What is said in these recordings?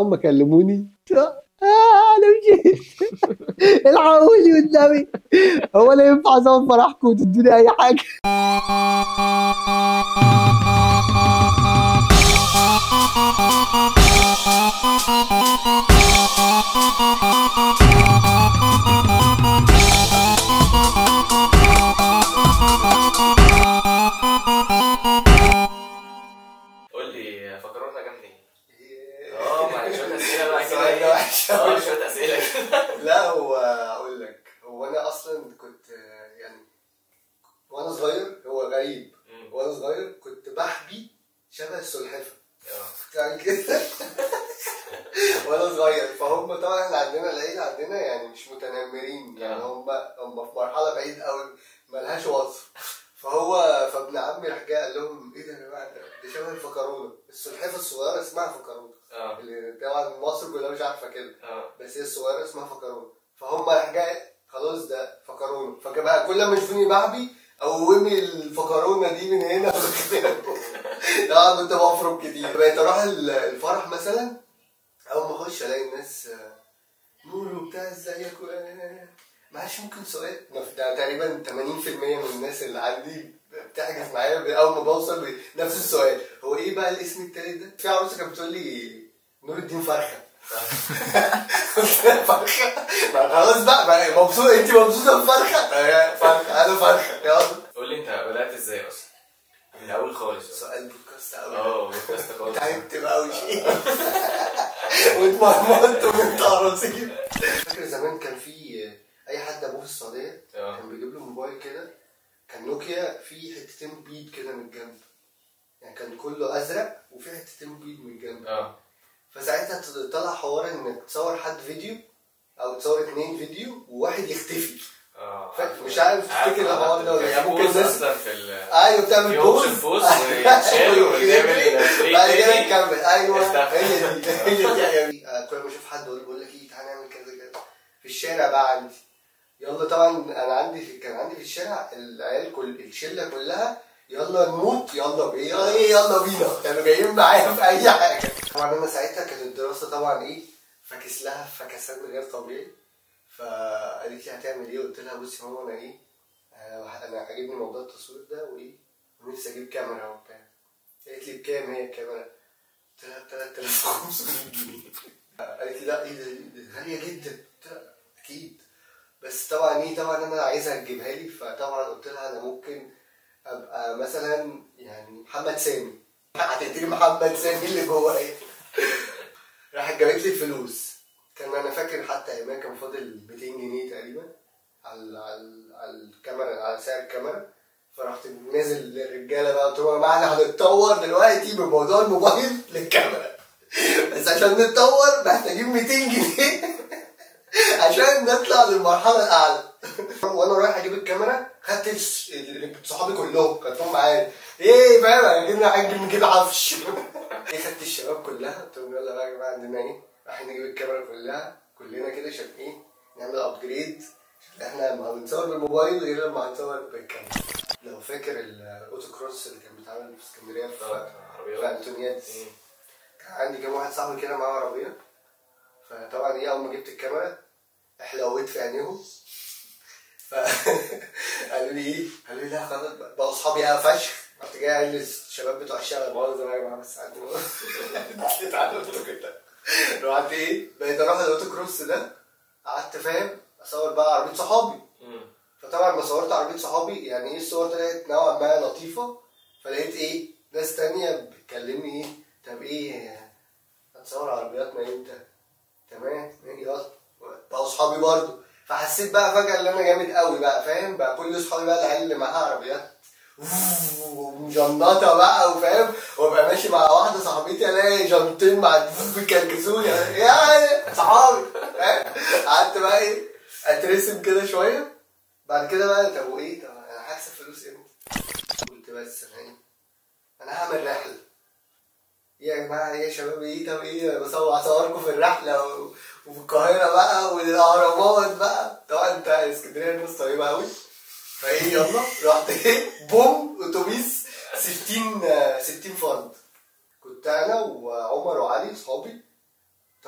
اول ما كلموني آه انا مشيت الحقوني والنبي هو لا ينفع ازود فرحكم وتدوني اي حاجه قول لي فكرونا جنب ايه؟ اه ما شويه اسئله بقى السؤال ده كده وحش اه أوي. شويه اسئله كده لا هو اقول لك هو انا اصلا كنت آه، يعني وانا صغير هو غريب مم. وانا صغير كنت بحبي شبه السلحفه اه كنت عامل كده وانا صغير فهم طبعا احنا عندنا العيله عندنا يعني مش متنمرين يعني آه. هم هم في مرحله بعيد قوي ملهاش وصف فهو فابن عمي راح جاي قال لهم ايه ده يا جماعه ده ده شبه الفكرونه السلحفه الصغيره اسمها فكرونه اه اللي طبعا مصر كلها مش عارفه كده اه بس هي الصغيره اسمها فكرونه فهم راح جاي خلاص ده فكرونه فبقى كل ما يشوفوني بحبي قومي الفكرونه دي من هنا طبعا كنت بفرم كتير بقيت اروح ال- الفرح مثلا اول ما اخش الاقي الناس آه، نور وبتاع ازيك و- آه، معلش ممكن سؤال ده تقريبا 80% من الناس اللي عندي بتحجز معايا اول ما بوصل نفس السؤال هو ايه بقى الاسم التالت ده؟ في عروسه كانت بتقول لي نور الدين فرخه فرخه ما خلاص بقى بقى مبسوط انت مبسوطه بفرخه آه، فرخه انا فرخه يلا قول لي انت بدات ازاي اصلا؟ من الاول خالص سؤال بودكاست قوي اه بودكاست خالص تعبت بقى وشيء واتمرمطت وانت عراصير فاكر زمان كان في اي حد ابوه في السعوديه اه كان بيجيب له موبايل كده كان نوكيا فيه حتتين بيض كده من الجنب يعني كان كله ازرق وفيه حتتين بيض من الجنب اه فساعتها طلع حوار انك تصور حد فيديو او تصور اتنين فيديو وواحد يختفي اه فاكر- مش عارف تفتكر الحوار ده ولا لا. يعني ممكن ممكن الناس- اصلا في ال ايوه بتعمل في بوز اوبشن بوز ويتشال ويتعمل بعد فري كده تاني. نكمل ايوه افتح. هي دي هي دي يا جميل. آه، كل ما اشوف حد اقول بقول لك ايه تعالى نعمل كذا كذا في الشارع بقى عندي يلا طبعا انا عندي في كان عندي في الشارع العيال كل الشله كلها يلا نموت يلا بي يلا ايه يلا بينا كانوا جايين معايا في اي حاجه طبعا انا ساعتها كانت الدراسه طبعا ايه فاكس لها فكسان غير طبيعي فقالت لي هتعمل ايه قلت لها بصي يا ماما انا ايه آه، انا عاجبني موضوع التصوير ده وايه ونفسي اجيب كاميرا وبتاع قالت لي بكام هي الكاميرا؟ قلت لها 3500 جنيه قالت لي لا ايه ده ده غاليه جدا قلت لها اكيد بس طبعا ايه طبعا انا عايزها تجيبها لي فطبعا قلت لها انا ممكن ابقى مثلا يعني محمد سامي هتديني محمد سامي اللي جوايا راحت جابت لي الفلوس كان انا فاكر حتى ايام كان فاضل 200 جنيه تقريبا على على على الكاميرا على سعر الكاميرا فرحت نازل للرجاله بقى قلت لهم يا جماعه احنا هنتطور دلوقتي من موضوع الموبايل للكاميرا بس عشان نتطور محتاجين 200 جنيه عشان نطلع للمرحله الاعلى وانا رايح اجيب الكاميرا خدت الس- ال- صحابي كلهم خدتهم معايا ايه فاهم عايزين عايزين نجيب عفش ايه خدت الشباب كلها قلت لهم يلا بقى يا جماعه عندنا ايه رايحين نجيب الكاميرا كلها كلنا كده عشان ايه نعمل ابجريد احنا لما بنصور بالموبايل غير لما هنصور بالكاميرا لو فاكر الاوتو كروس اللي كان بيتعمل في اسكندريه في في عربيات انتونيادس مم. كان عندي كام واحد صاحبي كده معاه عربيه فطبعا ايه اول ما جبت الكاميرا احلويت في عينيهم فقالوا لي ايه؟ قالوا لي لا خلاص بقى- بقوا اصحابي قوي فشخ رحت جاي قايل للشباب بتوع الشارع مؤاخذة بقى يا جماعه بس عندي اتعلمت كده رحت ايه؟ بقيت اروح الاوتو كروس ده قعدت فاهم اصور بقى عربيه صحابي مم. فطبعا لما صورت عربيه صحابي يعني ايه الصور طلعت نوعا ما لطيفه فلقيت ايه ناس تانية بتكلمني ايه طب ايه هتصور عربياتنا امتى؟ تمام يلا بقوا صحابي برضه فحسيت بقى فجأة ان انا جامد قوي بقى فاهم بقى كل صحابي بقى العيال اللي معاها عربيات ومجنطة بقى وفاهم وابقى ماشي مع واحدة صاحبتي الاقي جنطين مع بيكلكسوني يعني صحابي فاهم قعدت بقى ايه اترسم كده شوية بعد كده بقى طب وايه طب انا هكسب فلوس امتى؟ قلت بس انا ايه انا هعمل رحلة يا جماعة ايه يا شباب ايه طب ايه بصور اصوركم في الرحلة و... وفي القاهرة بقى والاهرامات بقى طبعا انت اسكندرية الناس طيبة قوي فايه يلا رحت ايه بوم اتوبيس 60 آه، 60 فرد كنت انا وعمر وعلي صحابي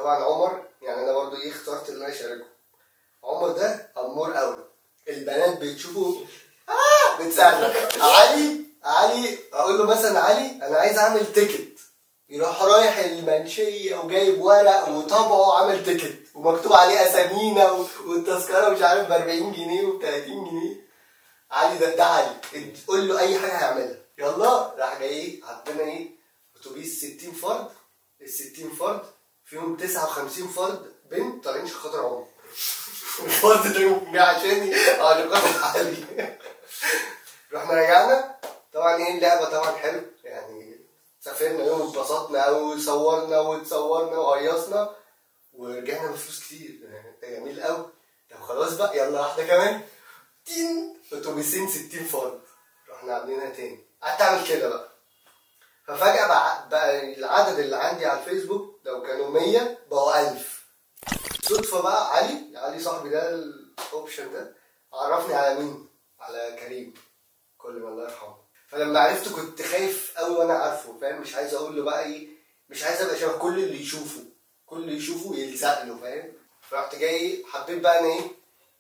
بتشوفه اه بتساعد علي علي اقول له مثلا علي انا عايز اعمل تيكت يروح رايح المنشيه وجايب ورق وطبعه عامل تيكت ومكتوب عليه اسامينا و- والتذكره مش عارف ب 40 جنيه وب 30 جنيه علي ده ده علي قول له اي حاجه هيعملها يلا راح جاي ايه عندنا ايه اتوبيس 60 فرد ال 60 فرد فيهم 59 فرد بنت طالعين عشان خاطر عمر الفرد ده يمكن جه عشاني عشان خاطر علي رحنا رجعنا طبعا ايه اللعبه طبعا حلو يعني سافرنا يوم اتبسطنا قوي صورنا وتصورنا وهيصنا ورجعنا بفلوس كتير ده جميل قوي طب خلاص بقى يلا واحده كمان تين اتوبيسين 60 فرد رحنا عاملينها تاني قعدت اعمل كده بقى ففجأة بقى, بقى العدد اللي عندي على الفيسبوك لو كانوا 100 بقوا 1000 صدفة بقى علي علي صاحبي ده الاوبشن ده عرفني على مين؟ على كريم كل ما الله يرحمه فلما عرفته كنت خايف قوي وانا عارفه فاهم مش عايز اقول له بقى ايه مش عايز ابقى شبه كل اللي يشوفه كل اللي يشوفه يلزق له فاهم فرحت جاي حبيت بقى انا ايه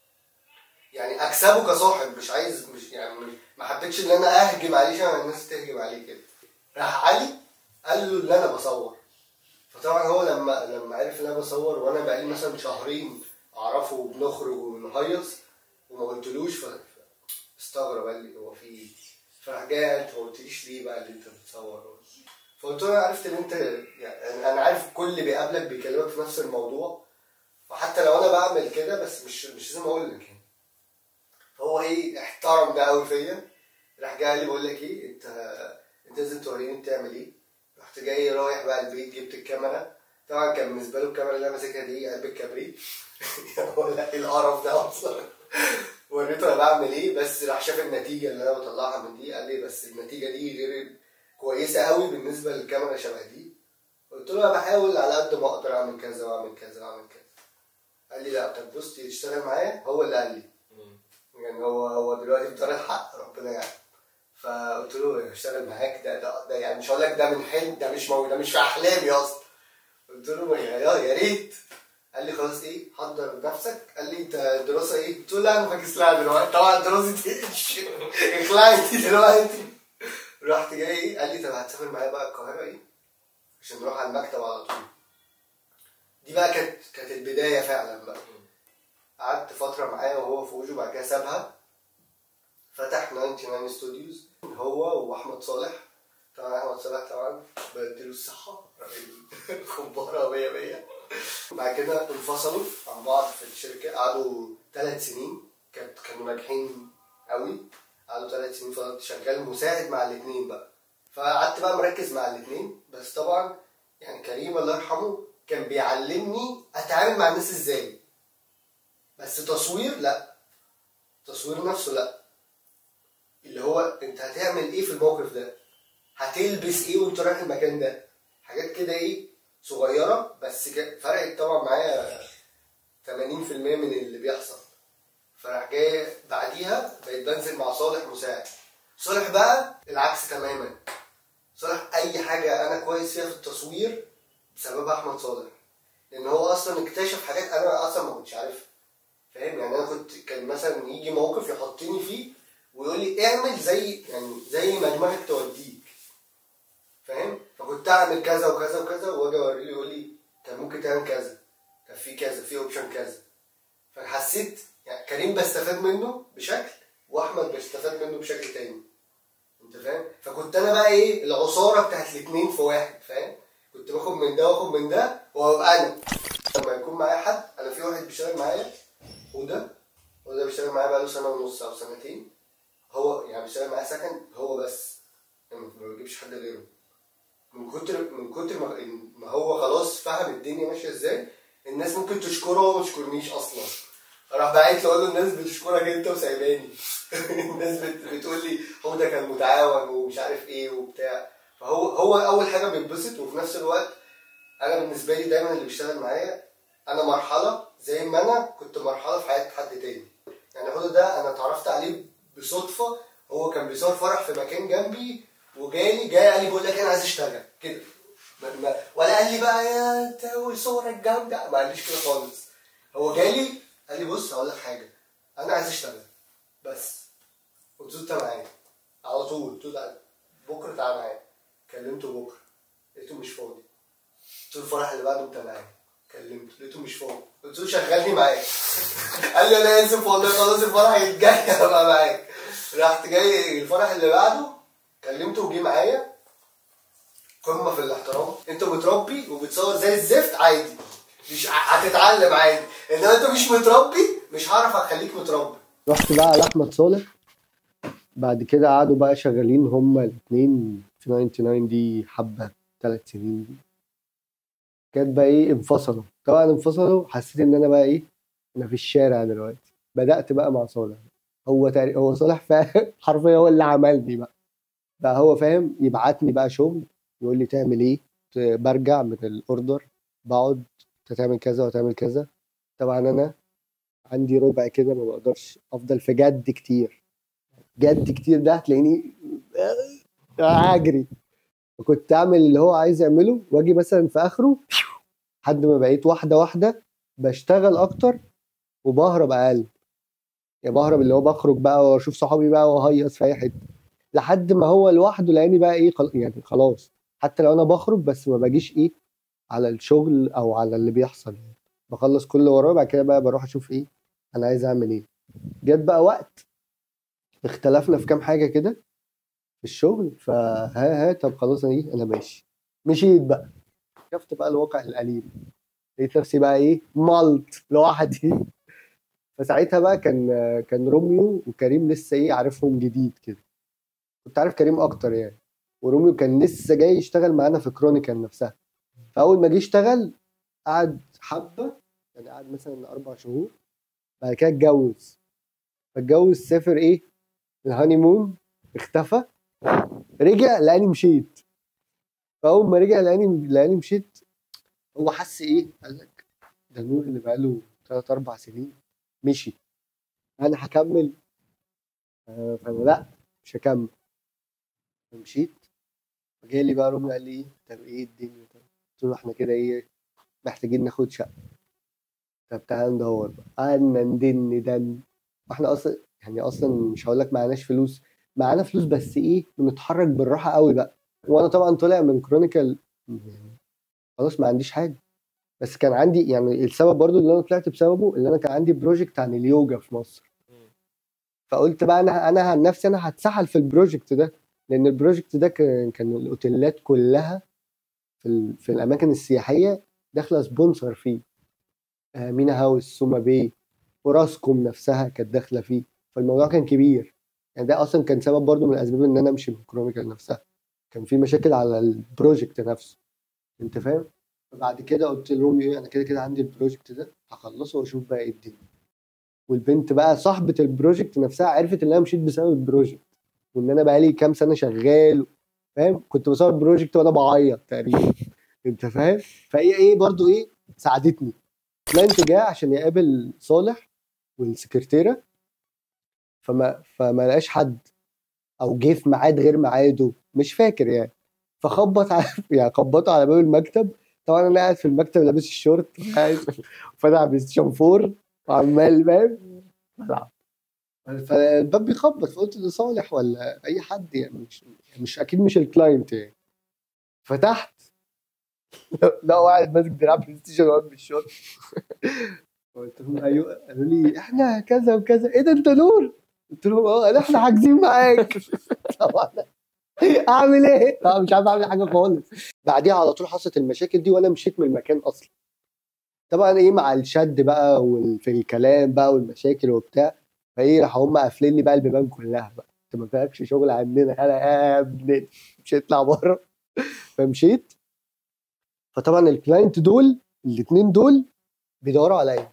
يعني اكسبه كصاحب مش عايز مش يعني مش ما حبيتش ان انا اهجم عليه شبه ما الناس تهجم عليه كده راح علي قال له ان انا بصور فطبعا هو لما لما عرف ان انا بصور وانا بقالي مثلا شهرين اعرفه وبنخرج وبنهيص وما قلتلوش ف استغرب قال لي هو في ايه؟ فراح جاي قال انت ما قلتليش ليه بقى اللي انت بتصور فقلت له انا عرفت ان انت يعني انا عارف كل اللي بيقابلك بيكلمك في نفس الموضوع فحتى لو انا بعمل كده بس مش مش لازم اقول لك يعني فهو ايه احترم ده قوي فيا راح جاي قال لي بقول لك ايه انت انت لازم توريني بتعمل ايه رحت جاي رايح بقى البيت جبت الكاميرا طبعا كان بالنسبه له الكاميرا اللي انا ماسكها دي قلب الكبريت ولا ايه القرف ده اصلا وريته انا بعمل ايه بس راح شاف النتيجه اللي انا بطلعها من دي قال لي بس النتيجه دي غير كويسه قوي بالنسبه للكاميرا شبه دي قلت له انا بحاول على قد ما اقدر اعمل كذا واعمل كذا واعمل كذا قال لي لا طب بص تشتغل معايا هو اللي قال لي يعني هو هو دلوقتي بطار الحق ربنا يعني فقلت له اشتغل معاك ده, ده, ده يعني مش هقول لك ده من حلم ده مش موجود ده مش في احلامي اصلا قلت له يا يا ريت قال لي خلاص ايه حضر نفسك قال لي انت الدراسه ايه؟ قلت له لا انا فاكس لها دلوقتي طبعا دراستي ايش اخلعتي دلوقتي رحت جاي ايه قال لي طب هتسافر معايا بقى القاهره ايه؟ عشان نروح على المكتب على طول دي بقى كانت كانت البدايه فعلا بقى قعدت فتره معاه وهو في وجهه وبعد كده سابها فتح 99 ستوديوز هو واحمد صالح طبعا احمد صالح طبعا بديله الصحه راجل كباره 100 100 بعد كده انفصلوا عن بعض في الشركه قعدوا ثلاث سنين كانت كانوا ناجحين قوي قعدوا ثلاث سنين فضلت شغال مساعد مع الاثنين بقى فقعدت بقى مركز مع الاثنين بس طبعا يعني كريم الله يرحمه كان بيعلمني اتعامل مع الناس ازاي بس تصوير لا تصوير نفسه لا اللي هو انت هتعمل ايه في الموقف ده هتلبس ايه وانت رايح المكان ده حاجات كده ايه صغيره بس ك- فرقت طبعا معايا 80% من اللي بيحصل فراح جاي بعديها بقيت بنزل مع صالح مساعد صالح بقى العكس تماما صالح اي حاجه انا كويس فيها في التصوير بسبب احمد صالح لان هو اصلا اكتشف حاجات انا اصلا ما كنتش عارفها فاهم يعني انا كنت كان مثلا يجي موقف يحطني فيه ويقول لي اعمل زي يعني زي ما دماغك توديك فاهم فكنت اعمل كذا وكذا وكذا واجي اوريه يقول لي طب ممكن تعمل كذا طب في كذا في اوبشن كذا فحسيت يعني كريم بستفاد منه بشكل واحمد بستفاد منه بشكل تاني انت فاهم فكنت انا بقى ايه العصاره بتاعت الاثنين في واحد فاهم كنت باخد من ده واخد من ده وابقى انا لما يكون معايا حد انا في واحد بيشتغل معايا وده وده بيشتغل معايا بقاله سنه ونص او سنتين هو يعني بيشتغل معايا سكن هو بس يعني ما بجيبش حد غيره من كتر من كتر ما, ما هو خلاص فهم الدنيا ماشيه ازاي الناس ممكن تشكره وما تشكرنيش اصلا راح باعت له اقول له الناس بتشكرك انت وسايباني الناس بت... بتقول لي هو ده كان متعاون ومش عارف ايه وبتاع فهو هو اول حاجه بيتبسط وفي نفس الوقت انا بالنسبه لي دايما اللي بيشتغل معايا انا مرحله زي ما انا كنت مرحله في حياه حد تاني يعني هو ده انا اتعرفت عليه بصدفه هو كان بيصور فرح في مكان جنبي وجالي جاي قال لي بقول لك انا عايز اشتغل كده ما- ما- ولا قال لي بقى يا انت وصورك جامده ما قاليش كده خالص هو جالي قال لي بص هقول لك حاجه انا عايز اشتغل بس قلت له انت معايا على طول قلت له لا، بكره تعالى معايا كلمته بكره لقيته مش فاضي قلت له الفرح اللي بعده انت معايا كلمته لقيته مش فاضي قلت له شغلني معاك قال لي انا اسف والله خلاص الفرح الجاي هبقى معاك رحت جاي الفرح اللي بعده كلمته وجي معايا قمه في الاحترام انت متربي وبتصور زي الزفت عادي مش ه- هتتعلم عادي انما انت مش متربي مش هعرف اخليك متربي رحت بقى على احمد صالح بعد كده قعدوا بقى شغالين هما الاثنين في 99 دي حبه ثلاث سنين دي كانت بقى ايه انفصلوا طبعا انفصلوا حسيت ان انا بقى ايه انا في الشارع دلوقتي بدات بقى مع صالح هو تقريبا هو صالح فا- حرفيا هو اللي عملني بقى بقى هو فاهم يبعتني بقى شغل يقول لي تعمل ايه ت- برجع من الاوردر بقعد انت تعمل كذا وتعمل كذا طبعا انا عندي ربع كده ما بقدرش افضل في جد كتير جد كتير ده هتلاقيني هجري كنت اعمل اللي هو عايز يعمله واجي مثلا في اخره لحد ما بقيت واحده واحده بشتغل اكتر وبهرب اقل يعني بهرب اللي هو بخرج بقى واشوف صحابي بقى واهيص في اي حته لحد ما هو لوحده لاني بقى ايه خل... يعني خلاص حتى لو انا بخرج بس ما باجيش ايه على الشغل او على اللي بيحصل يعني بخلص كل اللي ورايا بعد كده بقى بروح اشوف ايه انا عايز اعمل ايه جت بقى وقت اختلفنا في كام حاجه كده في الشغل فها ها طب خلاص انا ايه انا ماشي مشيت بقى شفت بقى الواقع الأليم لقيت نفسي بقى ايه ملط لوحدي فساعتها بقى كان كان روميو وكريم لسه ايه عارفهم جديد كده كنت عارف كريم اكتر يعني وروميو كان لسه جاي يشتغل معانا في كرونيكال نفسها فاول ما جه اشتغل قعد حبه يعني قعد مثلا اربع شهور بعد كده اتجوز فاتجوز سافر ايه الهاني مون اختفى رجع لاني مشيت فاول ما رجع لاني لاني مشيت هو حس ايه قال لك ده نور اللي بقاله ثلاث اربع سنين مشي انا هكمل آه، فانا لا مش هكمل فمشيت فجالي بقى رومي قال لي ايه طب ايه الدنيا طب قلت له احنا كده ايه محتاجين ناخد شقه طب تعالى ندور بقى قعدنا ندن دن واحنا اصلا يعني اصلا مش هقول لك معناش فلوس معانا فلوس بس ايه بنتحرك بالراحه قوي بقى وانا طبعا طالع من كرونيكال يعني خلاص ما عنديش حاجه بس كان عندي يعني السبب برضو اللي انا طلعت بسببه اللي انا كان عندي بروجكت عن اليوجا في مصر فقلت بقى انا انا عن نفسي انا هتسحل في البروجكت ده لان البروجكت ده كان كان الاوتيلات كلها في ال- في الاماكن السياحيه داخله سبونسر فيه آه، مينا هاوس سوما باي وراسكوم نفسها كانت داخله فيه فالموضوع كان كبير يعني ده اصلا كان سبب برضو من الاسباب ان انا امشي من كرونيكال نفسها كان في مشاكل على البروجكت نفسه انت فاهم فبعد كده قلت لروميو ايه انا كده كده عندي البروجكت ده هخلصه واشوف بقى ايه الدنيا والبنت بقى صاحبه البروجكت نفسها عرفت ان انا مشيت بسبب البروجكت وان انا بقالي كام سنه شغال فاهم كنت بصور بروجكت وانا بعيط تقريبا انت فاهم فهي ايه برضو ايه ساعدتني كلاينت جه عشان يقابل صالح والسكرتيره فما فما لقاش حد او جه في ميعاد غير ميعاده مش فاكر يعني فخبط على يعني خبطوا على باب المكتب طبعا انا قاعد في المكتب لابس الشورت قاعد فاتح بلاي ستيشن 4 وعمال فاهم بلعب فالباب بيخبط فقلت ده صالح ولا اي حد يعني مش مش اكيد مش الكلاينت يعني فتحت لا واحد ماسك دراع بلاي ستيشن واقف بالشورت قلت لهم ايوه قالوا لي احنا كذا وكذا ايه ده انت نور قلت لهم اه قالوا احنا حاجزين معاك طبعا اعمل ايه؟ طبعا مش عارف اعمل حاجه خالص بعديها على طول حصلت المشاكل دي وانا مشيت من المكان اصلا طبعا ايه مع الشد بقى وفي الكلام بقى والمشاكل وبتاع فايه راحوا هم قافلين لي بقى البيبان كلها بقى انت ما فيكش شغل عندنا انا يا ابني مش هيطلع بره فمشيت فطبعا الكلاينت دول الاثنين دول بيدوروا عليا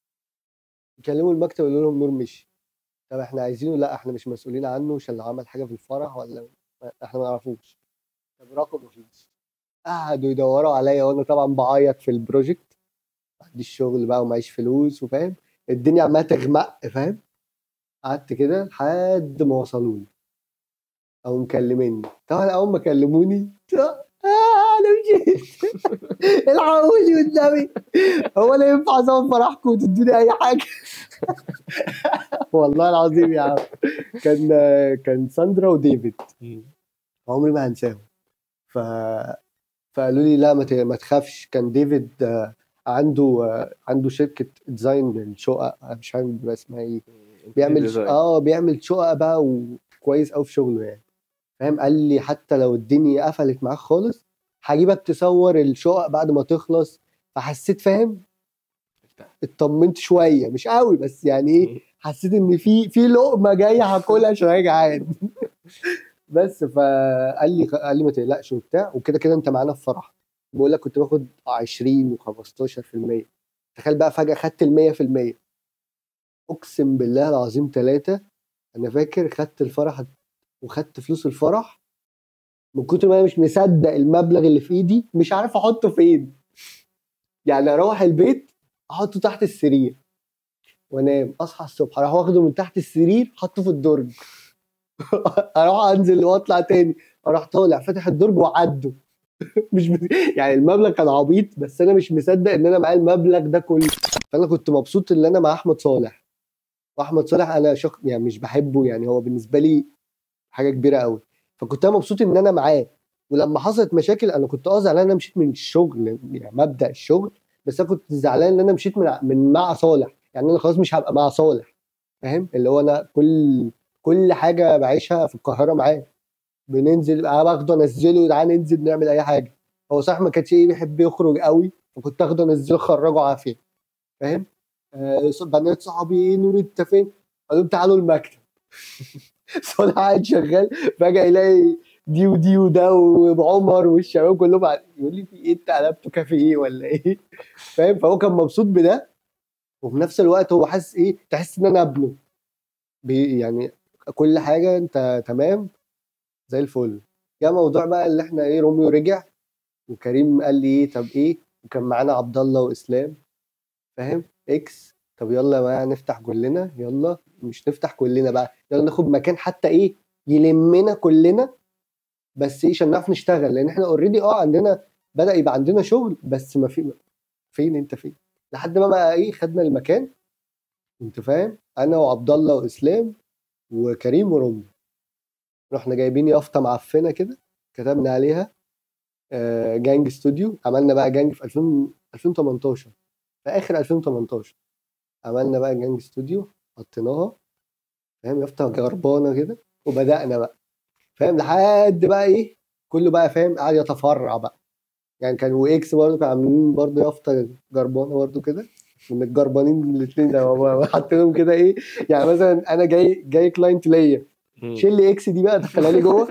يكلموا المكتب يقولوا لهم نور مشي طب احنا عايزينه لا احنا مش مسؤولين عنه عشان لو عمل حاجه في الفرح ولا احنا ما نعرفوش طب رقم مفيش قعدوا يدوروا عليا وانا طبعا بعيط في البروجكت ما عنديش شغل بقى ومعيش فلوس وفاهم الدنيا عماله تغمق فاهم قعدت كده لحد ما وصلوا لي او مكلميني طبعا اول ما كلموني آه انا مشيت الحقوني والنبي هو انا ينفع اصور فرحكم وتدوني اي حاجه والله العظيم يا عم كان كان ساندرا وديفيد عمري ما هنساهم ف فقالوا لي لا ما ت- ما تخافش كان ديفيد آه، عنده آه، عنده شركه ديزاين للشقق أنا مش عارف بيبقى اسمها ايه بيعمل ديزاين. اه بيعمل شقق بقى وكويس قوي في شغله يعني فاهم قال لي حتى لو الدنيا قفلت معاك خالص هجيبك تصور الشقق بعد ما تخلص فحسيت فاهم اطمنت شويه مش قوي بس يعني ايه حسيت ان في في لقمه جايه هاكلها عشان انا جعان بس فقال لي قال لي ما تقلقش وبتاع وكده كده انت معانا في فرح بقول لك كنت باخد 20 و15% تخيل بقى فجاه خدت ال 100% اقسم بالله العظيم ثلاثه انا فاكر خدت الفرح وخدت فلوس الفرح من كتر ما انا مش مصدق المبلغ اللي في ايدي مش عارف احطه فين يعني اروح البيت احطه تحت السرير وانام اصحى الصبح اروح واخده من تحت السرير حطه في الدرج اروح انزل واطلع تاني اروح طالع فاتح الدرج وعده مش بت... يعني المبلغ كان عبيط بس انا مش مصدق ان انا معايا المبلغ ده كله فانا كنت مبسوط ان انا مع احمد صالح واحمد صالح انا شخص يعني مش بحبه يعني هو بالنسبه لي حاجه كبيره قوي فكنت انا مبسوط ان انا معاه ولما حصلت مشاكل انا كنت اه زعلان ان انا مشيت من الشغل يعني مبدا الشغل بس انا كنت زعلان ان انا مشيت من من مع صالح يعني انا خلاص مش هبقى مع صالح فاهم اللي هو انا كل كل حاجه بعيشها في القاهره معاه بننزل أنا باخده انزله تعالى ننزل نعمل اي حاجه هو صح ما كانش ايه بيحب يخرج قوي فكنت اخده انزله اخرجه عافيه فاهم آه بنات صحابي ايه نور انت فين؟ قال لهم تعالوا المكتب صالح قاعد شغال فجاه يلاقي دي ودي وده وعمر والشباب كلهم قاعد- يقول لي في ايه انت قلبته كافي ايه ولا ايه فاهم فهو كان مبسوط بده وفي نفس الوقت هو حاسس ايه تحس ان انا ابنه بي يعني كل حاجه انت تمام زي الفل جه موضوع بقى اللي احنا ايه روميو رجع وكريم قال لي ايه طب ايه وكان معانا عبد الله واسلام فاهم اكس طب يلا بقى نفتح كلنا يلا مش نفتح كلنا بقى يلا ناخد مكان حتى ايه يلمنا كلنا بس ايه عشان نعرف نشتغل لان احنا اوريدي اه عندنا بدا يبقى عندنا شغل بس ما في فين انت فين لحد ما بقى ايه خدنا المكان انت فاهم انا وعبد الله واسلام وكريم ورامي رحنا جايبين يافطه معفنه كده كتبنا عليها آه، جانج ستوديو عملنا بقى جانج في 2000 2018 في اخر 2018 عملنا بقى جانج ستوديو حطيناها فاهم يافطه جربانه كده وبدانا بقى فاهم لحد بقى ايه كله بقى فاهم قاعد يتفرع بقى يعني كان واكس برضه كانوا عاملين برضه يافطه جربانه برضه كده متجربانين الاثنين زي ما حاطينهم كده ايه يعني مثلا انا جاي جاي كلاينت ليا شيل لي اكس دي بقى دخلها لي جوه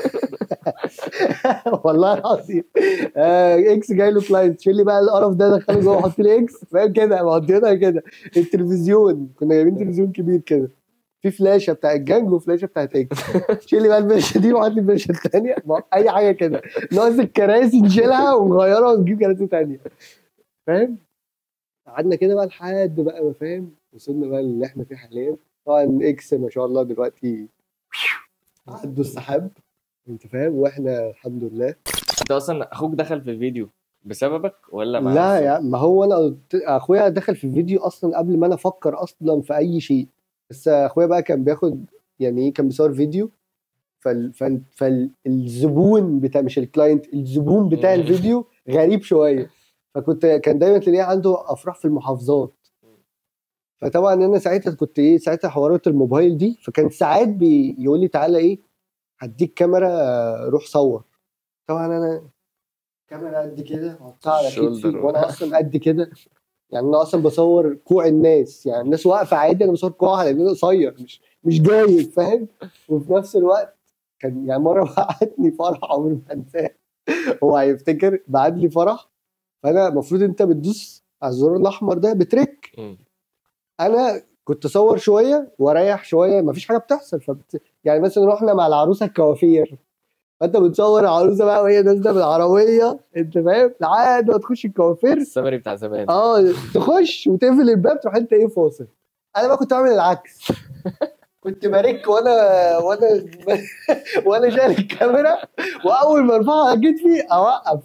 والله العظيم آه اكس جاي له كلاينت شيل لي بقى القرف ده دخله جوه حط لي اكس فاهم كده مقضينا كده التلفزيون كنا جايبين تلفزيون كبير كده في فلاشه بتاع الجانج وفلاشه بتاعت اكس شيل لي بقى الفلاشه دي وحط لي الفلاشه الثانيه اي حاجه كده ناقص الكراسي نشيلها ونغيرها ونجيب كراسي ثانيه فاهم قعدنا كده بقى لحد بقى ما فاهم وصلنا بقى اللي احنا فيه حاليا طبعا اكس ما شاء الله دلوقتي عدوا السحاب انت فاهم واحنا الحمد لله انت اصلا اخوك دخل في الفيديو بسببك ولا مع لا نفسه؟ يا ما هو انا قلت اخويا دخل في الفيديو اصلا قبل ما انا افكر اصلا في اي شيء بس اخويا بقى كان بياخد يعني ايه كان بيصور فيديو فال فال فالزبون بتاع مش الكلاينت الزبون بتاع مم. الفيديو غريب شويه فكنت كان دايما تلاقيه عنده افراح في المحافظات فطبعا انا ساعتها كنت ايه ساعتها حوارات الموبايل دي فكان ساعات بيقول لي تعالى ايه هديك كاميرا آه، روح صور طبعا انا كاميرا قد كده احطها على كتفي Shoulder. وانا اصلا قد كده يعني انا اصلا بصور كوع الناس يعني الناس واقفه عادي انا بصور كوعها لان انا قصير مش مش جايب فاهم وفي نفس الوقت كان يعني مره بعتني فرح عمري ما انساه هو هيفتكر بعت لي فرح فانا المفروض انت بتدوس على الزرار الاحمر ده بترك مم. انا كنت اصور شويه واريح شويه مفيش حاجه بتحصل فبت... يعني مثلا رحنا مع العروسه الكوافير فانت بتصور العروسه بقى وهي نازله بالعربيه انت فاهم لحد ما تخش الكوافير السمري بتاع زمان اه تخش وتقفل الباب تروح انت ايه فاصل انا بقى كنت بعمل العكس كنت بارك وانا وانا وانا شايل الكاميرا واول ما ارفعها على كتفي اوقف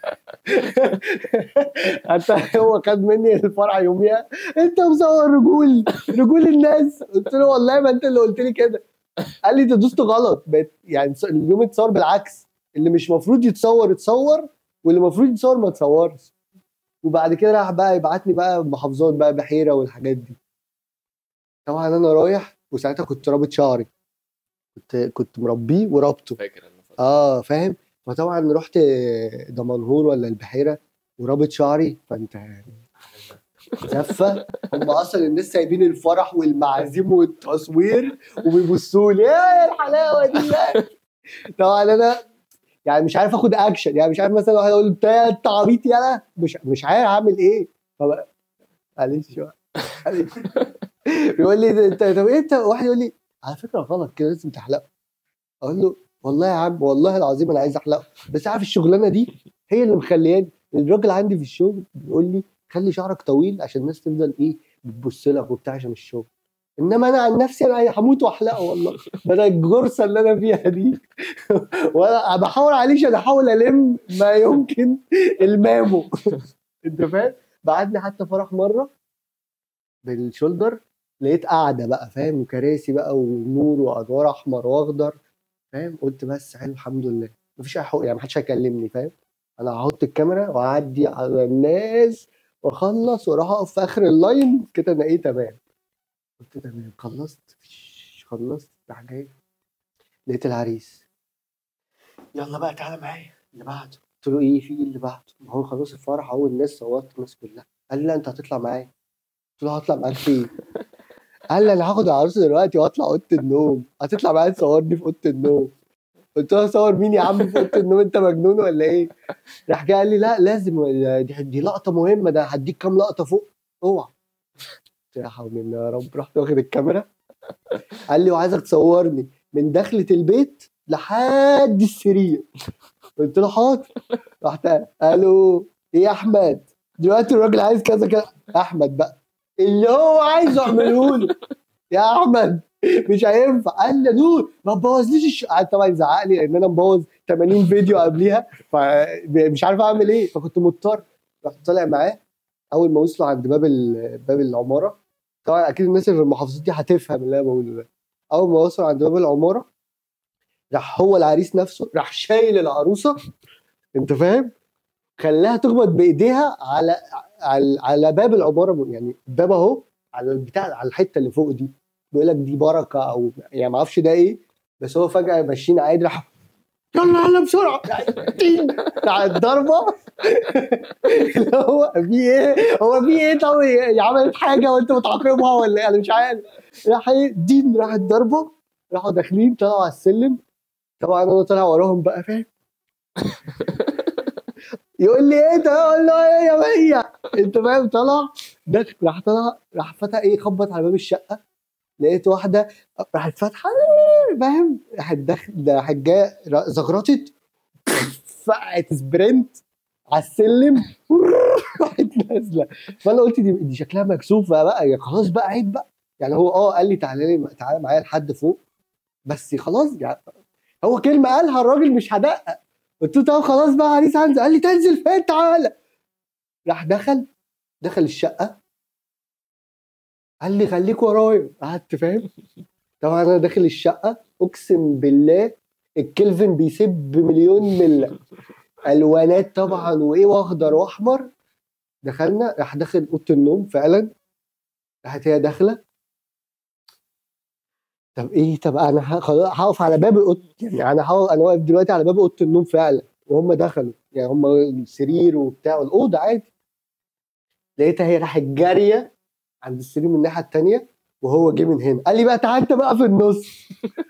حتى هو خد مني الفرع يوميها انت مصور رجول رجول الناس قلت له والله ما انت اللي قلت لي كده قال لي انت دوست غلط بقيت يعني اليوم اتصور بالعكس اللي مش مفروض يتصور يتصور واللي المفروض يتصور ما تصورش وبعد كده راح بقى يبعت لي بقى محافظات بقى بحيره والحاجات دي طبعا انا رايح وساعتها كنت رابط شعري كنت كنت مربيه ورابطه فاكر انا فترة. اه فاهم فطبعا رحت دمنهور ولا البحيره ورابط شعري فانت يعني زفه هم اصلا الناس سايبين الفرح والمعازيم والتصوير وبيبصوا لي ايه الحلاوه دي يعني. طبعا انا يعني مش عارف اخد اكشن يعني مش عارف مثلا واحد يقول انت انت عبيط يالا مش مش عارف اعمل ايه فبقى معلش بقى معلش. بيقول لي انت طب إيه انت واحد يقول لي على فكره غلط كده لازم تحلقه اقول له والله يا عم والله العظيم انا عايز احلقه بس عارف الشغلانه دي هي اللي مخلياني الراجل عندي في الشغل بيقول لي خلي شعرك طويل عشان الناس تفضل ايه بتبص لك وبتاع عشان الشغل انما انا عن نفسي انا هموت واحلقه والله بدل الجرسه اللي انا فيها دي وانا بحاول عليه عشان احاول الم ما يمكن المامه انت فاهم بعد لي حتى فرح مره بالشولدر لقيت قاعده بقى فاهم وكراسي بقى ونور وادوار احمر واخضر فاهم قلت بس حلو الحمد لله مفيش اي حقوق يعني محدش هيكلمني فاهم انا هحط الكاميرا واعدي على الناس واخلص واروح اقف في اخر اللاين كده انا ايه تمام قلت تمام خلصت فيش، خلصت راح جاي لقيت العريس يلا بقى تعالى معايا اللي بعده قلت له ايه في ايه اللي بعده ما هو خلاص الفرح اهو الناس صورت الناس كلها قال لي لا انت هتطلع معايا قلت له هطلع معاك فين قال لي انا هاخد العروسه دلوقتي واطلع اوضه النوم هتطلع معايا تصورني في اوضه النوم قلت له اصور مين يا عم في اوضه النوم انت مجنون ولا ايه راح جه قال لي لا لازم دي, دي لقطه مهمه ده هديك كام لقطه فوق اوعى قلت له يا حول الله يا رب رحت واخد الكاميرا قال لي وعايزك تصورني من دخلة البيت لحد السرير قلت له حاضر رحت قال الو ايه يا احمد دلوقتي الراجل عايز كذا كذا احمد بقى اللي هو عايزه اعمله له يا احمد مش هينفع قال لي يا دود ما تبوظليش الش... قعد طبعا يزعق لي لان انا مبوظ 80 فيديو قبليها فمش عارف اعمل ايه فكنت مضطر رحت طالع معاه اول ما وصلوا عند باب ال... باب العماره طبعا اكيد الناس اللي في المحافظات دي هتفهم اللي انا بقوله ده اول ما وصلوا عند باب العماره راح هو العريس نفسه راح شايل العروسه انت فاهم خلاها تخبط بايديها على على, على باب العماره يعني الباب اهو على البتاع على الحته اللي فوق دي بيقول لك دي بركه او يعني ما اعرفش ده ايه بس هو فجاه ماشيين عادي راح يلا يلا بسرعه تين، راح الضربه اللي هو في ايه هو في ايه طب هي عملت حاجه وانت بتعاقبها ولا ايه انا مش عارف راح ايه دين راح الضربه راحوا داخلين طلعوا على السلم طبعا انا طالع وراهم بقى فاهم يقول لي ايه ده اقول له ايه يا مية انت فاهم طلع دخل راح طلع راح فتح ايه خبط على باب الشقه لقيت واحده راحت فاتحه فاهم راحت داخل راحت جايه زغرطت فقعت سبرنت على السلم راحت نازله فانا قلت دي, دي شكلها مكسوفه بقى يعني خلاص بقى عيب بقى يعني هو اه قال لي تعالى لي تعالى معايا لحد فوق بس خلاص يعني هو كلمه قالها الراجل مش هدقق قلت له طب خلاص بقى عريس هنزل قال لي تنزل فين تعالى راح دخل دخل الشقه قال لي خليك ورايا قعدت فاهم طبعا انا داخل الشقه اقسم بالله الكلفن بيسب بمليون مله الوانات طبعا وايه واخضر واحمر دخلنا راح داخل اوضه النوم فعلا راحت هي داخله طب ايه طب انا ه- خلاص هقف على باب اوضه يعني انا هقف انا واقف دلوقتي على باب اوضه النوم فعلا وهم دخلوا يعني هم السرير وبتاع الاوضه عادي لقيتها هي راحت جاريه عند السرير من الناحيه التانيه وهو جه من هنا قال لي بقى تعال انت بقى في النص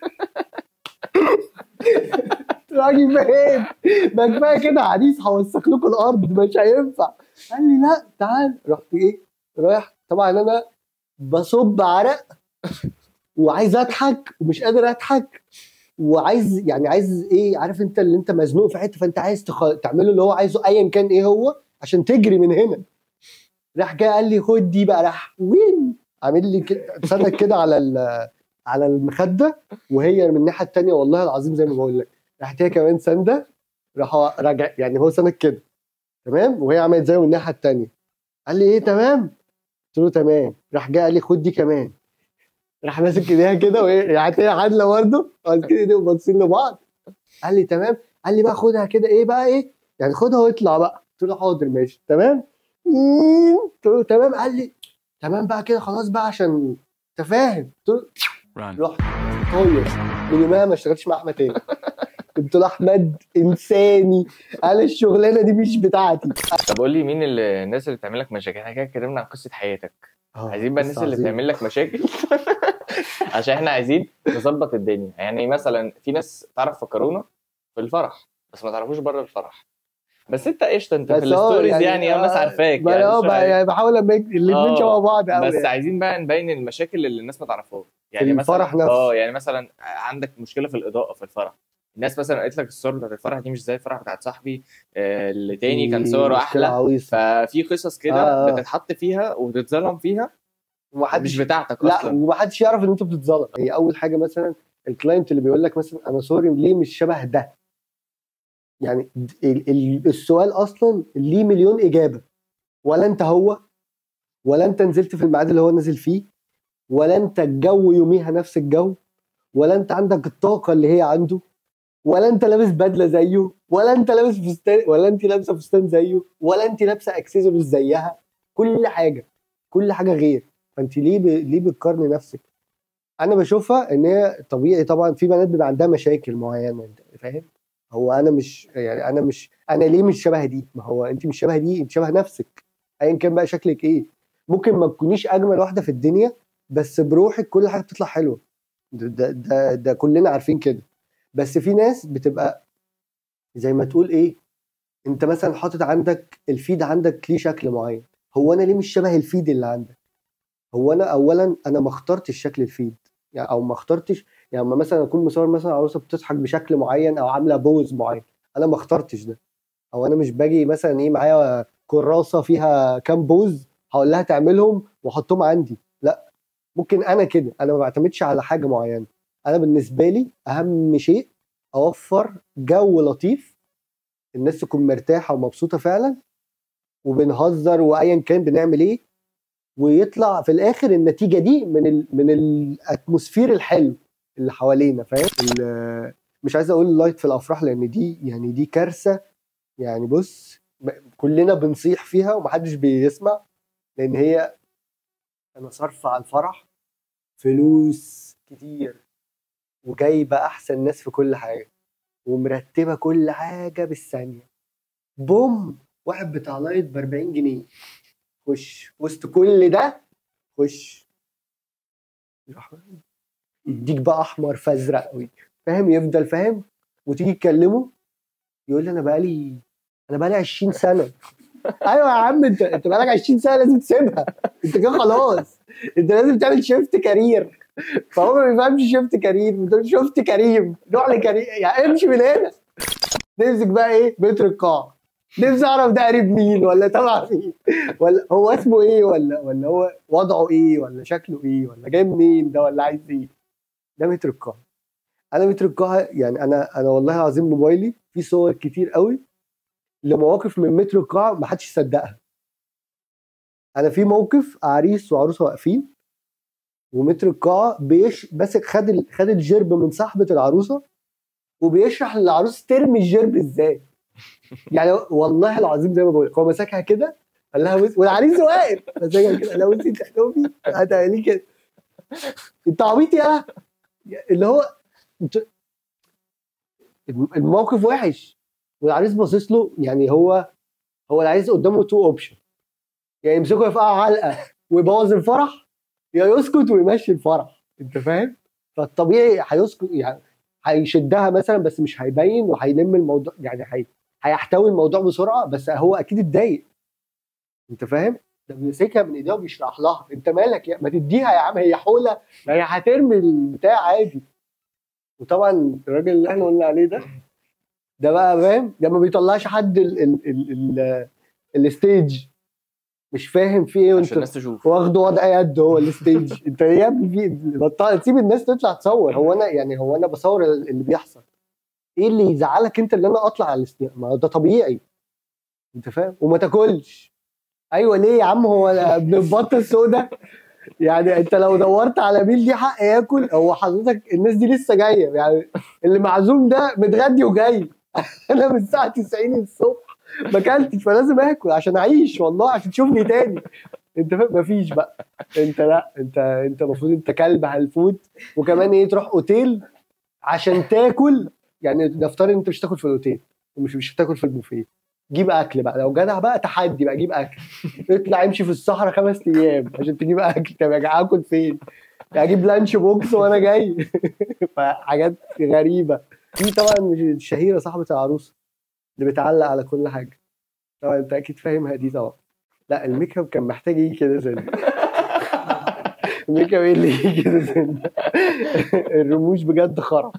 راجل فين ما كفايه كده عريس هوسخ لكم الارض مش هينفع قال لي لا تعال رحت ايه رايح طبعا انا بصب عرق وعايز اضحك ومش قادر اضحك وعايز يعني عايز ايه عارف انت اللي انت مزنوق في حته فانت عايز تخ... تعمله اللي هو عايزه ايا كان ايه هو عشان تجري من هنا راح جاي قال لي خد دي بقى راح وين عامل لي كده اتسند كده على ال... على المخده وهي من الناحيه التانيه والله العظيم زي ما بقول لك راحت هي كمان سانده راح هو راجع يعني هو سند كده تمام وهي عملت زيه من الناحيه التانيه قال لي ايه تمام قلت له تمام راح جاي قال لي خد دي كمان راح ماسك ايديها كده وهي راحت هي عادله برضه ماسكين ايديهم باصين لبعض قال لي تمام قال لي بقى خدها كده ايه بقى ايه يعني خدها واطلع بقى قلت له حاضر ماشي تمام قلت له تمام قال لي تمام بقى كده خلاص بقى عشان انت فاهم قلت له رحت طاير من يومها ما اشتغلتش مع احمد تاني قلت له احمد انساني قال الشغلانه دي مش بتاعتي طب قول لي مين اللي الناس اللي بتعمل لك مشاكل احنا كده اتكلمنا عن قصه حياتك عايزين بقى بس الناس اللي عظيم. بتعمل لك مشاكل عشان احنا عايزين نظبط الدنيا يعني مثلا في ناس تعرف فكرونا في الفرح بس ما تعرفوش بره الفرح بس انت قشطه انت في بس هو الستوريز يعني الناس آه، عارفاك ما يعني أنا مش بقى- عارف. يعني بحاول اما الاثنين آه، شبه بعض قوي بس يعني. عايزين بقى نبين المشاكل اللي الناس ما تعرفهاش يعني الفرح مثلا نفسه. اه يعني مثلا عندك مشكله في الاضاءه في الفرح الناس مثلا قالت لك الصور بتاعت الفرح دي مش زي الفرح بتاعت صاحبي آه، اللي تاني كان دي صوره مشكلة احلى عويصة. ففي قصص كده آه، آه. بتتحط فيها وبتتظلم فيها مش ومحدش بتاعتك لا اصلا ومحدش يعرف ان انت بتتظلم هي اول حاجه مثلا الكلاينت اللي بيقول لك مثلا انا سوري ليه مش شبه ده يعني ال- ال- السؤال اصلا ليه مليون اجابه ولا انت هو ولا انت نزلت في الميعاد اللي هو نازل فيه ولا انت الجو يوميها نفس الجو ولا انت عندك الطاقه اللي هي عنده ولا انت لابس بدله زيه ولا انت لابس فستان ولا انت لابسه فستان زيه ولا انت لابسه اكسسوارز زيها كل حاجه كل حاجه غير فانت ليه ب... ليه بتقارني نفسك انا بشوفها ان هي طبيعي طبعا في بنات بيبقى عندها مشاكل معينه انت فاهم هو انا مش يعني انا مش انا ليه مش شبه دي ما هو انت مش شبه دي انت شبه نفسك ايا كان بقى شكلك ايه ممكن ما تكونيش اجمل واحده في الدنيا بس بروحك كل حاجه بتطلع حلوه ده ده ده, ده كلنا عارفين كده بس في ناس بتبقى زي ما تقول ايه انت مثلا حاطط عندك الفيد عندك ليه شكل معين هو انا ليه مش شبه الفيد اللي عندك هو انا اولا انا ما اخترتش شكل الفيد يعني او ما اخترتش يعني لما مثلا اكون مصور مثلا عروسه بتضحك بشكل معين او عامله بوز معين انا ما اخترتش ده او انا مش باجي مثلا ايه معايا كراسه فيها كام بوز هقول لها تعملهم واحطهم عندي لا ممكن انا كده انا ما بعتمدش على حاجه معينه انا بالنسبه لي اهم شيء اوفر جو لطيف الناس تكون مرتاحه ومبسوطه فعلا وبنهزر وايا كان بنعمل ايه ويطلع في الاخر النتيجه دي من ال من الاتموسفير الحلو اللي حوالينا فاهم ال- مش عايز اقول لايت في الافراح لان دي يعني دي كارثه يعني بص ب- كلنا بنصيح فيها ومحدش بيسمع لان هي انا صارفه على الفرح فلوس كتير وجايبه احسن ناس في كل حاجه ومرتبه كل حاجه بالثانيه بوم واحد بتاع لايت ب 40 جنيه خش وسط كل ده خش يروح يديك بقى احمر فازرق قوي فاهم يفضل فاهم وتيجي تكلمه يقول لي انا بقالي انا بقالي 20 سنه ايوه يا عم انت انت بقالك 20 سنه لازم تسيبها انت كده خلاص انت لازم تعمل شيفت كارير فهو ما بيفهمش شيفت كارير بتقول شفت كريم روح لكريم يعني امشي من هنا نمسك بقى ايه متر القاع نفسي اعرف ده قريب مين ولا تبع مين ولا هو اسمه ايه ولا ولا هو وضعه ايه ولا شكله ايه ولا جاي منين ده ولا عايز ايه ده متر القاع انا متر القاع يعني انا انا والله العظيم موبايلي فيه صور كتير قوي لمواقف من متر القاع ما حدش يصدقها انا في موقف عريس وعروسه واقفين ومتر القاعه بيش ماسك خد ال... خد الجرب من صاحبه العروسه وبيشرح للعروس ترمي الجرب ازاي يعني والله العظيم زي ما بقول لك، هو مسكها كده قال لها بص والعريس واقف مسكها كده قال لها بصي انت هتقومي هتعملي كده انت عبيط يا اللي هو انت الموقف وحش والعريس باصص له يعني هو هو العريس قدامه تو اوبشن يا يمسكه يفقع علقه ويبوظ الفرح يا يسكت ويمشي الفرح انت فاهم فالطبيعي هيسكت يعني هيشدها مثلا بس مش هيبين وهيلم الموضوع يعني هي هيحتوي الموضوع بسرعه بس هو اكيد اتضايق انت فاهم ده بيمسكها من ايديها وبيشرح لها انت مالك يا ما تديها يا عم هي حوله ما هي هترمي البتاع عادي وطبعا الراجل اللي احنا قلنا عليه ده ده بقى فاهم ده ما بيطلعش حد ال ال ال ال الستيج مش فاهم في ايه عشان وانت الناس تشوف واخده وضع يد هو الستيج انت يا ابني في بطل تسيب الناس تطلع تصور هو انا يعني هو انا بصور اللي بيحصل ايه اللي يزعلك انت اللي انا اطلع على الستيج ما هو ده طبيعي انت فاهم وما تاكلش ايوه ليه يا عم هو أنا ابن البطه السوداء يعني انت لو دورت على مين ليه حق ياكل هو حضرتك الناس دي لسه جايه يعني اللي معزوم ده متغدي وجاي انا من الساعه 90 الصبح ما اكلتش فلازم اكل عشان اعيش والله عشان تشوفني تاني انت فاهم مفيش بقى انت لا انت انت المفروض انت كلب هلفوت وكمان ايه تروح اوتيل عشان تاكل يعني نفترض انت مش تاكل في الاوتيل ومش مش هتاكل في البوفيه جيب اكل بقى لو جدع بقى تحدي بقى جيب اكل اطلع امشي في الصحراء خمس ايام عشان تجيب اكل طب يا جماعه اكل فين؟ يعني اجيب لانش بوكس وانا جاي فحاجات غريبه في طبعا مش الشهيره صاحبه العروسه اللي بتعلق على كل حاجه طبعا انت اكيد فاهمها دي طبعا لا الميك اب كان محتاج يجي كده سنه الميك اب ايه اللي يجي كده سنه الرموش بجد خرا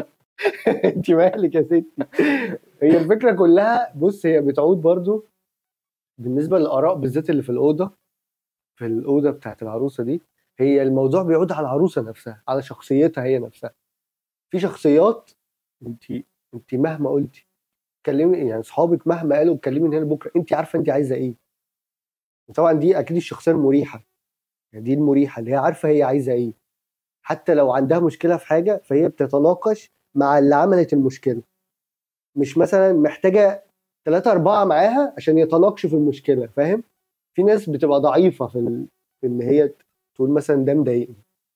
انت مالك يا ستي هي الفكره كلها بص هي بتعود برضو بالنسبه للاراء بالذات اللي في الاوضه في الاوضه بتاعت العروسه دي هي الموضوع بيعود على العروسه نفسها على شخصيتها هي نفسها في شخصيات انت انت مهما قلتي اتكلمي يعني اصحابك مهما قالوا اتكلمي من هنا لبكره انت عارفه انت عايزه ايه وطبعا دي اكيد الشخصيه المريحه يعني دي المريحه اللي هي عارفه هي عايزه ايه حتى لو عندها مشكله في حاجه فهي بتتناقش مع اللي عملت المشكله مش مثلا محتاجه ثلاثة أربعة معاها عشان يتناقشوا في المشكلة فاهم؟ في ناس بتبقى ضعيفة في, ال... في إن هي تقول مثلا ده مضايقني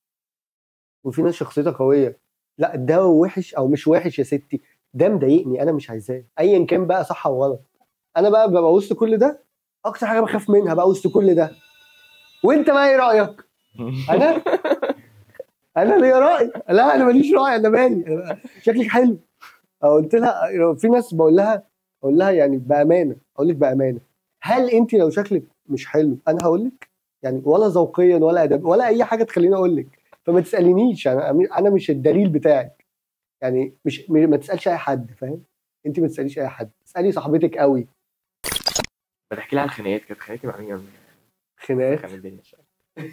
وفي ناس شخصيتها قوية لا ده وحش أو مش وحش يا ستي ده مضايقني أنا مش عايزاه أيا كان بقى صح أو غلط أنا بقى ببقى وسط كل ده أكتر حاجة بخاف منها بقى وسط كل ده وأنت بقى إيه رأيك؟ أنا أنا ليا رأي لا أنا ماليش رأي أنا مالي أنا- شكلك حلو قلت لها في ناس بقول لها اقول لها يعني بامانه اقول لك بامانه هل انت لو شكلك مش حلو انا هقول لك يعني ولا ذوقيا ولا ادب ولا اي حاجه تخليني اقول لك فما تسالينيش انا انا مش الدليل بتاعك يعني مش ما تسالش اي حد فاهم انت ما تساليش اي حد اسالي صاحبتك قوي بتحكي لي عن خناقات كانت خناقتي مع مين قبل خناقات كان الدنيا شوية.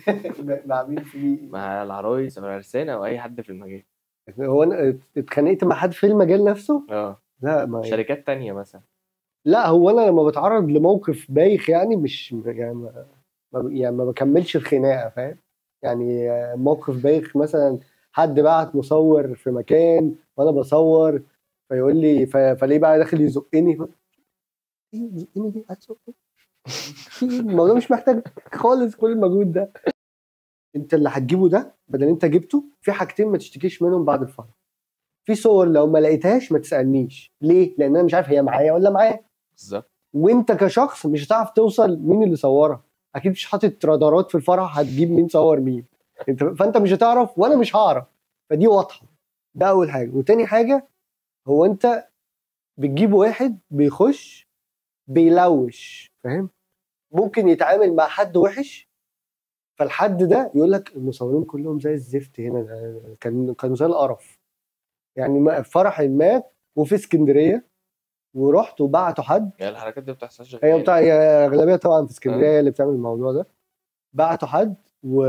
مع مين في مع العرايس او العرسان او اي حد في المجال هو انا اتخانقت مع حد في المجال نفسه اه لا ما شركات تانية مثلا لا هو انا لما بتعرض لموقف بايخ يعني مش يعني ما ما- يعني ما بكملش الخناقه فاهم يعني آه، موقف بايخ مثلا حد بعت مصور في مكان وانا بصور فيقول لي ف- فليه بقى داخل يزقني ف- ايه يزقني دي هتزقني في إيه؟ الموضوع مش محتاج خالص كل المجهود ده انت اللي هتجيبه ده بدل انت جبته في حاجتين ما تشتكيش منهم بعد الفرح في صور لو ما لقيتهاش ما تسالنيش ليه لان انا مش عارف هي معايا ولا معايا بالظبط وانت كشخص مش هتعرف توصل مين اللي صورها اكيد مش حاطط رادارات في الفرح هتجيب مين صور مين انت فانت مش هتعرف وانا مش هعرف فدي واضحه ده اول حاجه وتاني حاجه هو انت بتجيب واحد بيخش بيلوش فاهم ممكن يتعامل مع حد وحش فالحد ده يقول لك المصورين كلهم زي الزفت هنا ده كان كانوا زي القرف يعني ما- فرح ما وفي اسكندريه ورحت وبعتوا حد يعني الحركات دي بتحصلش هي غير- بتاع هي اغلبيه طبعا في اسكندريه هي اللي بتعمل الموضوع ده بعتوا حد و...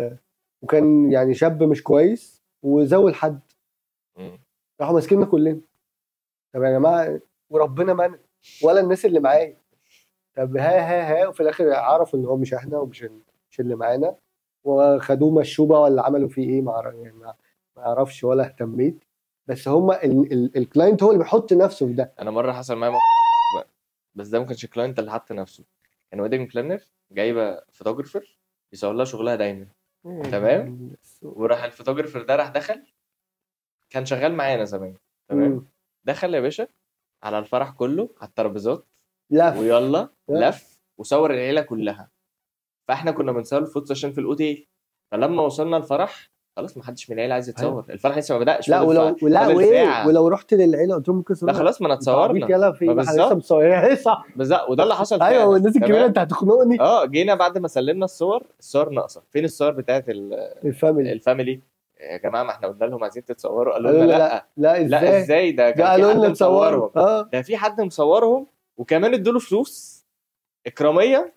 وكان يعني شاب مش كويس وزول حد مم. راحوا ماسكيننا كلنا طب يا جماعه وربنا منع ولا الناس اللي معايا طب ها ها ها وفي الاخر عرفوا ان هو مش احنا ومش مش اللي معانا وخدوه مشوه بقى ولا عملوا فيه ايه ما أعرف- يعني ما ما اعرفش ولا اهتميت بس هم الكلاينت هو اللي بيحط نفسه في ده انا مره حصل معايا موقف بقى. بس ده ما كانش كلاينت اللي حط نفسه كان ويدنج بلانر جايبه فوتوجرافر يصور لها شغلها دايما تمام. وراح الفوتوجرافر ده راح دخل كان شغال معانا زمان تمام مم. دخل يا باشا على الفرح كله على الترابيزات لا ويلا لا. لف وصور العيله كلها فاحنا كنا بنصور الفوتو سيشن في الاوتيل فلما وصلنا الفرح خلاص ما حدش من العيله عايز يتصور الفرح لسه ما بداش لا فاضل ولو ساعة- لا فاضل وايه ساعة. ولو رحت للعيله قلت لهم ممكن لا خلاص ما انا اتصورنا يلا في ما ما احنا بالظبط. لسه مصورين ايه صح بالظبط وده اللي حصل ايوه فعلا. والناس الكبيره تمام؟ انت هتخنقني اه جينا بعد ما سلمنا الصور الصور ناقصه فين الصور بتاعت ال- الفاميلي الفاميلي يا جماعه ما احنا قلنا لهم عايزين تتصوروا قالوا قالوا لنا لا لا لا لا ازاي ازاي ده ده كان في قالوا حد لنا تصوروا مصورهم اه ده في حد مصورهم وكمان ادوا له فلوس اكراميه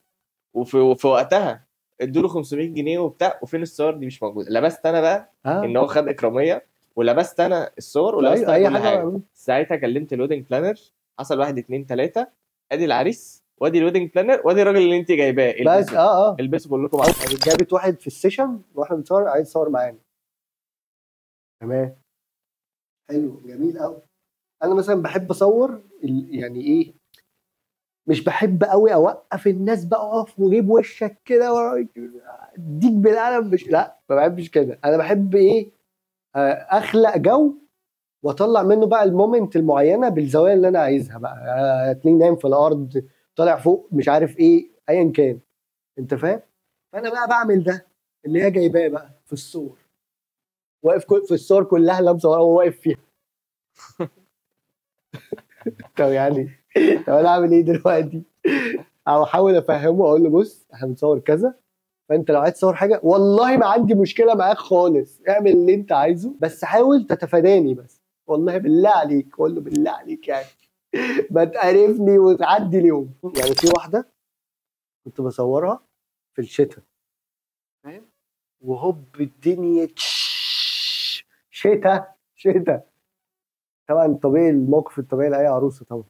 وفي, وفي وقتها ادوا له 500 جنيه وبتاع وفين الصور دي مش موجوده لبست انا بقى اه ان هو خد اكراميه ولبست انا الصور ولبست أيوة، اي اي كل حاجه حاجه بعملها. ساعتها كلمت الويدنج بلانر حصل واحد اتنين تلاته ادي العريس وادي الويدنج بلانر وادي الراجل اللي انت جايباه بس البسوا اه اه البسوا كلكم معاكم يعني جابت واحد في السيشن واحنا بنصور عايز يصور معانا تمام حلو جميل قوي انا مثلا بحب اصور ال- يعني ايه مش بحب قوي اوقف الناس بقى اقف وجيب وشك كده و- اديك بالقلم مش لا ما بحبش كده انا بحب ايه آه، اخلق جو واطلع منه بقى المومنت المعينه بالزوايا اللي انا عايزها بقى آه، هتلاقيني نايم في الارض طالع فوق مش عارف ايه ايا كان انت فاهم فانا بقى بعمل ده اللي هي جايباه بقى في الصور واقف كل- في الصور كلها اللي أنا مصورها وهو واقف فيها طب يعني طب انا اعمل ايه دلوقتي؟ او احاول افهمه اقول له بص احنا بنصور كذا فانت لو عايز تصور حاجه والله ما عندي مشكله معاك خالص اعمل اللي انت عايزه بس حاول تتفاداني بس والله بالله عليك قول له بالله عليك يعني ما تقرفني وتعدي اليوم يعني في واحده كنت بصورها في الشتاء فاهم وهوب الدنيا تش- شتاء شتاء طبعا طبيعي الموقف الطبيعي لاي عروسه طبعا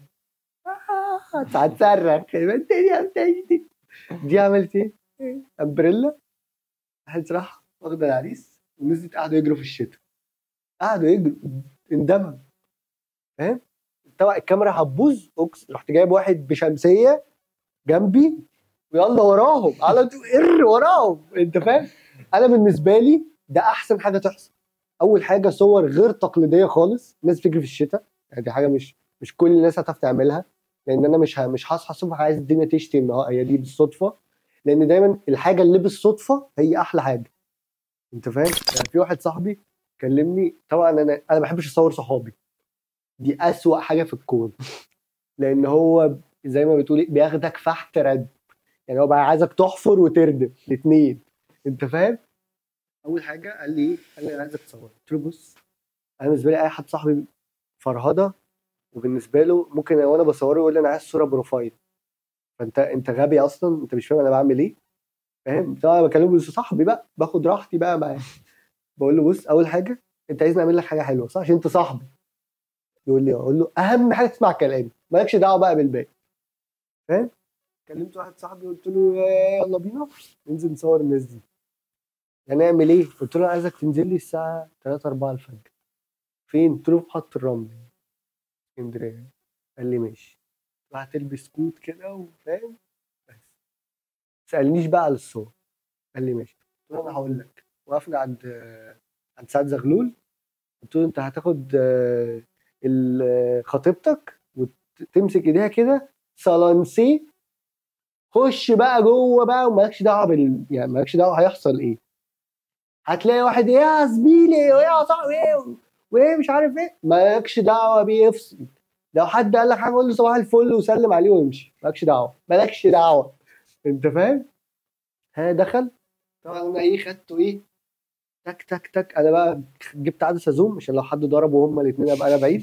آه، هتصرخ يبقى الدنيا بتشتي دي عملت ايه؟ امبريلا راحت راح واخده العريس ونزلت قعدوا يجروا في الشتاء قعدوا يجروا اندمج فاهم؟ طبعا الكاميرا هتبوظ أقسم- رحت جايب واحد بشمسيه جنبي ويلا وراهم على طول ار وراهم انت فاهم؟ انا بالنسبه لي ده احسن حاجه تحصل اول حاجه صور غير تقليديه خالص الناس بتجري في الشتاء يعني دي حاجه مش مش كل الناس هتعرف تعملها لان انا مش ه- مش هصحى الصبح عايز الدنيا تشتي النهار هي دي بالصدفه لان دايما الحاجه اللي بالصدفه هي احلى حاجه انت فاهم يعني في واحد صاحبي كلمني طبعا انا انا ما بحبش اصور صحابي دي اسوأ حاجه في الكون لان هو زي ما بتقولي بياخدك فحت رد يعني هو بقى عايزك تحفر وتردم الاثنين انت فاهم اول حاجه قال لي ايه قال لي انا عايزك تصور قلت له بص انا بالنسبه لي اي حد صاحبي فرهده وبالنسبه له ممكن وانا بصوره يقول لي انا عايز صوره بروفايل فانت انت غبي اصلا انت مش فاهم انا بعمل ايه فاهم طبعا بكلمه بس صاحبي بقى باخد راحتي بقى معاه بقول له بص اول حاجه انت عايزني اعمل لك حاجه حلوه صح عشان انت صاحبي يقول لي اقول له اهم حاجه تسمع كلامي مالكش دعوه بقى بالباقي فاهم كلمت واحد صاحبي قلت له يا- يلا بينا ننزل نصور الناس دي هنعمل ايه؟ قلت له عايزك تنزل لي الساعه 3 4 الفجر فين؟ قلت له في محطه الرمل اسكندريه قال لي ماشي هتلبس كوت كده وفاهم بس سالنيش بقى على الصور قال لي ماشي قلت له انا هقول لك وقفنا عند عند سعد زغلول قلت له انت هتاخد آه، ال- خطيبتك وتمسك ايديها كده سالانسي خش بقى جوه بقى ومالكش دعوه بال يعني مالكش دعوه هيحصل ايه هتلاقي واحد ايه يا زميلي وايه يا صاحبي ايه وايه مش عارف ايه مالكش دعوه بيه افصل لو حد قال لك حاجه قول له صباح الفل وسلم عليه وامشي مالكش دعوه مالكش دعوه انت فاهم؟ ها دخل طبعا انا ايه خدته ايه تك تك تك انا بقى جبت عدسه زوم عشان لو حد ضربه هما الاثنين ابقى انا بعيد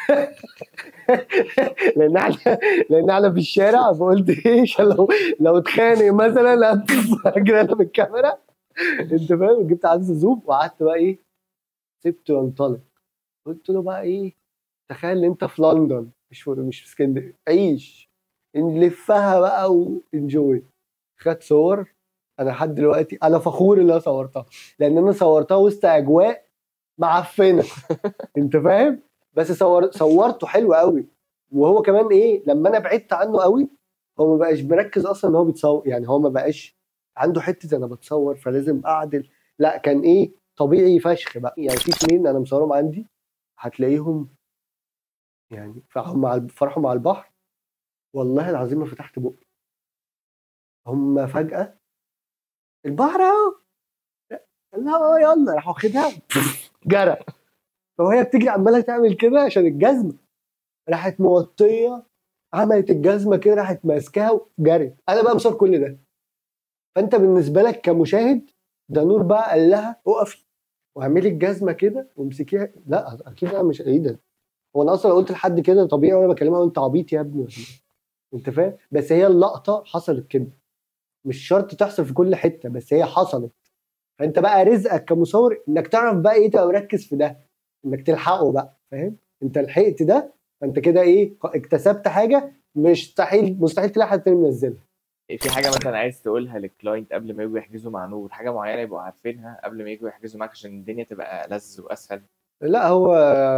لان احنا لان احنا في الشارع فقلت ايه عشان لو لو اتخانق مثلا اجري انا بالكاميرا انت فاهم جبت عدسه زوم وقعدت بقى ايه سبته ينطلق قلت له بقى ايه تخيل ان انت في لندن مش في مش في اسكندريه عيش نلفها بقى وانجوي خد صور انا لحد دلوقتي انا فخور ان انا صورتها لان انا صورتها وسط اجواء معفنه انت فاهم بس صور صورته حلو قوي وهو كمان ايه لما انا بعدت عنه قوي هو ما بقاش مركز اصلا ان هو بيتصور يعني هو ما بقاش عنده حته انا بتصور فلازم اعدل لا كان ايه طبيعي فشخ بقى يعني في اتنين انا مصورهم عندي هتلاقيهم يعني فرحوا مع فرحوا مع البحر والله العظيم ما فتحت بقي هم فجأة البحر اهو لا يلا راح واخدها جرى فوهي بتجري عماله تعمل كده عشان الجزمه راحت موطيه عملت الجزمه كده راحت ماسكاها وجرت انا بقى مصور كل ده فانت بالنسبه لك كمشاهد ده نور بقى قال لها اقفي واعملي الجزمه كده وامسكيها لا اكيد انا مش ايه ده هو انا اصلا قلت لحد كده طبيعي وانا بكلمها انت عبيط يا ابني ولا إيه؟ انت فاهم بس هي اللقطه حصلت كده مش شرط تحصل في كل حته بس هي حصلت فانت بقى رزقك كمصور انك تعرف بقى ايه تبقى مركز في ده انك تلحقه بقى فاهم انت لحقت ده فانت كده ايه اكتسبت حاجه مستحيل مستحيل تلاقي حد تاني منزلها في حاجه مثلا عايز تقولها للكلاينت قبل ما يجوا يحجزوا مع نور حاجه معينه يبقوا عارفينها قبل ما يجوا يحجزوا معاك عشان الدنيا تبقى لذ واسهل لا هو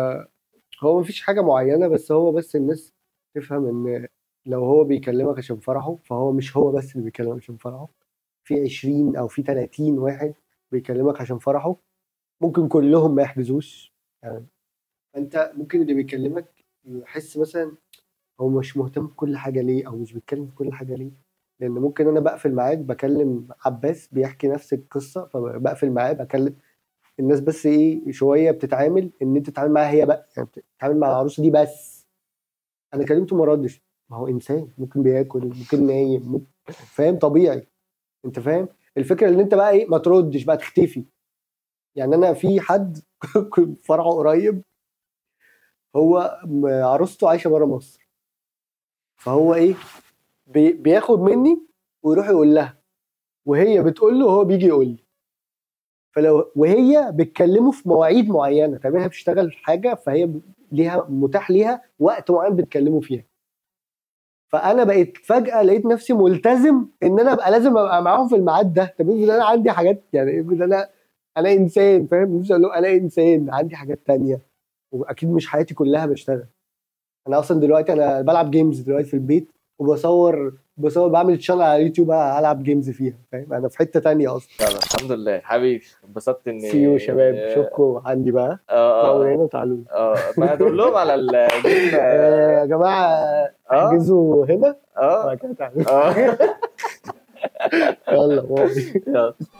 هو مفيش حاجه معينه بس هو بس الناس تفهم ان لو هو بيكلمك عشان فرحه فهو مش هو بس اللي بيكلمك عشان فرحه في 20 او في 30 واحد بيكلمك عشان فرحه ممكن كلهم ما يحجزوش يعني فانت ممكن اللي بيكلمك يحس مثلا هو مش مهتم بكل حاجه ليه او مش بيتكلم في كل حاجه ليه لان ممكن انا بقفل معاك بكلم عباس بيحكي نفس القصه فبقفل معاه بكلم الناس بس ايه شويه بتتعامل ان انت تتعامل معاها هي بقى يعني بتتعامل مع العروسه دي بس انا كلمته ما ردش ما هو انسان ممكن بياكل ممكن نايم ممكن فاهم طبيعي انت فاهم الفكره ان انت بقى ايه ما تردش بقى تختفي يعني انا في حد كنت فرعه قريب هو م- عروسته عايشه بره مصر فهو ايه بي بياخد مني ويروح يقول لها وهي بتقول له وهو بيجي يقول لي فلو وهي بتكلمه في مواعيد معينه تمام هي بتشتغل في حاجه فهي ب- ليها متاح ليها وقت معين بتكلمه فيها فانا بقيت فجاه لقيت نفسي ملتزم ان انا ابقى لازم ابقى معاهم في الميعاد ده طب افرض انا عندي حاجات يعني افرض انا انا انسان فاهم نفسي اقول له انا انسان عندي حاجات تانية واكيد مش حياتي كلها بشتغل انا اصلا دلوقتي انا بلعب جيمز دلوقتي في البيت وبصور بصور بعمل شانل على اليوتيوب العب جيمز فيها فاهم انا في حته تانية اصلا يلا الحمد لله حبيبي انبسطت ان سي يو شباب اشوفكم عندي بقى اه طلعوا اه هنا وتعالوا اه ما هتقول لهم على الجيم آه، يا جماعه اه احجزوا هنا اه وبعد كده تعالوا اه يلا باي يلا